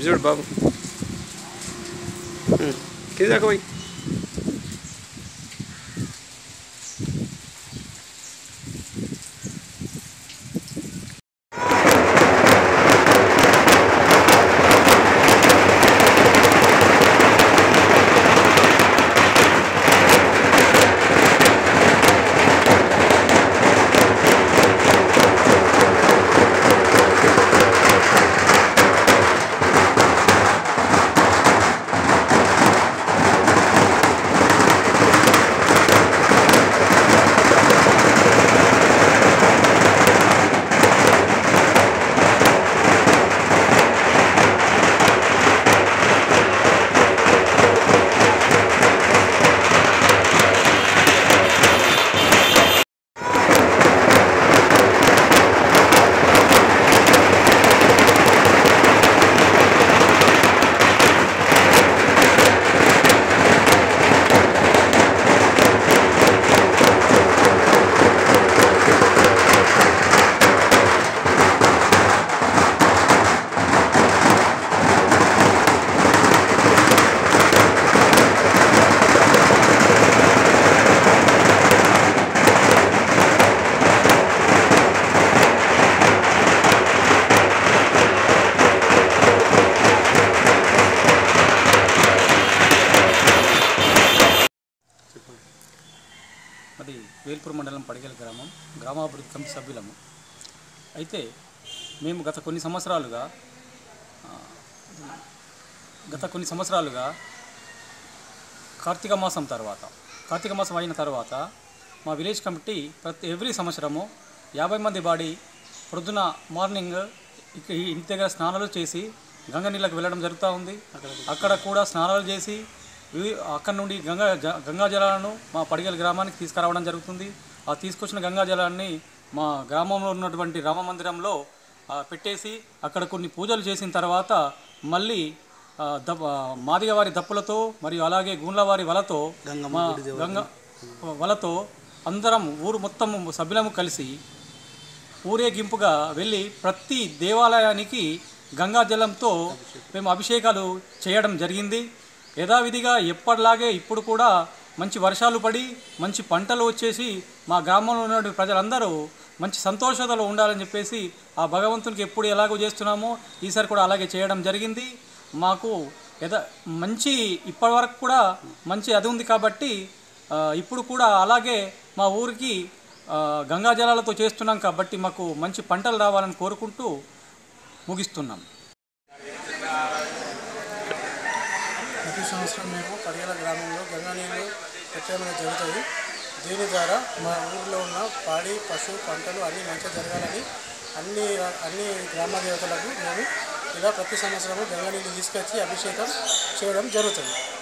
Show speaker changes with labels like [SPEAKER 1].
[SPEAKER 1] చూడు బాబు ఉమ్, కింద దాకా పోయి
[SPEAKER 2] అది వేల్పూర్ మండలం పడిగల గ్రామం గ్రామాభివృద్ధి కమిటీ సభ్యులము అయితే మేము గత కొన్ని సంవత్సరాలుగా ఆ, గత కొన్ని సంవత్సరాలుగా కార్తీక మాసం తర్వాత కార్తీక మాసం అయిన తర్వాత మా విలేజ్ కమిటీ ప్రతి ఎవ్రీ సంవత్సరము యాభై మంది బాడీ ప్రొద్దున మార్నింగ్ ఇక ఈ ఇంటి దగ్గర స్నానాలు చేసి గంగ నీళ్ళకి వెళ్ళడం జరుగుతూ ఉంది అక్కడ కూడా స్నానాలు చేసి ఇవి- అక్కడ నుండి గంగా జ- గంగా జలాలను మా పడిగల గ్రామానికి తీసుకురావడం జరుగుతుంది ఆ తీసుకొచ్చిన గంగా జలాన్ని మా గ్రామంలో ఉన్నటువంటి రామ మందిరంలో ఆ, పెట్టేసి అక్కడ కొన్ని పూజలు చేసిన తర్వాత మళ్ళీ ఆ, దప్ ఆ, మాదిగ వారి దప్పులతో మరియు అలాగే గూండ్ల వారి వలతో మా గంగ వలతో అందరం ఊరు మొత్తం సభ్యులము కలిసి ఊరేగింపుగా వెళ్ళి ప్రతి దేవాలయానికి గంగా జలంతో మేము అభిషేకాలు చేయడం జరిగింది యథావిధిగా ఎప్పటిలాగే ఇప్పుడు కూడా మంచి వర్షాలు పడి మంచి పంటలు వచ్చేసి మా గ్రామంలో ఉన్న ప్రజలందరూ మంచి సంతోషతలో ఉండాలని చెప్పేసి ఆ భగవంతునికి ఎప్పుడు ఎలాగో చేస్తున్నామో ఈసారి కూడా అలాగే చేయడం జరిగింది మాకు యథ మంచి ఇప్పటివరకు కూడా మంచి అది ఉంది కాబట్టి ఆ, ఇప్పుడు కూడా అలాగే మా ఊరికి ఆ, గంగా జలాలతో చేస్తున్నాం కాబట్టి మాకు మంచి పంటలు రావాలని కోరుకుంటూ ముగిస్తున్నాం
[SPEAKER 3] ప్రతి సంవత్సరం మేము పడిగల గ్రామంలో గంగా నీళ్ళు ప్రత్యేకంగా జరుగుతుంది దీని ద్వారా మా ఊరిలో ఉన్న పాడి పశు పంటలు అన్నీ మంచిగా జరగాలని అన్ని రా- అన్ని గ్రామ దేవతలకు మేము ఇలా ప్రతి సంవత్సరము గంగా నీళ్ళు తీసుకొచ్చి అభిషేకం చేయడం జరుగుతుంది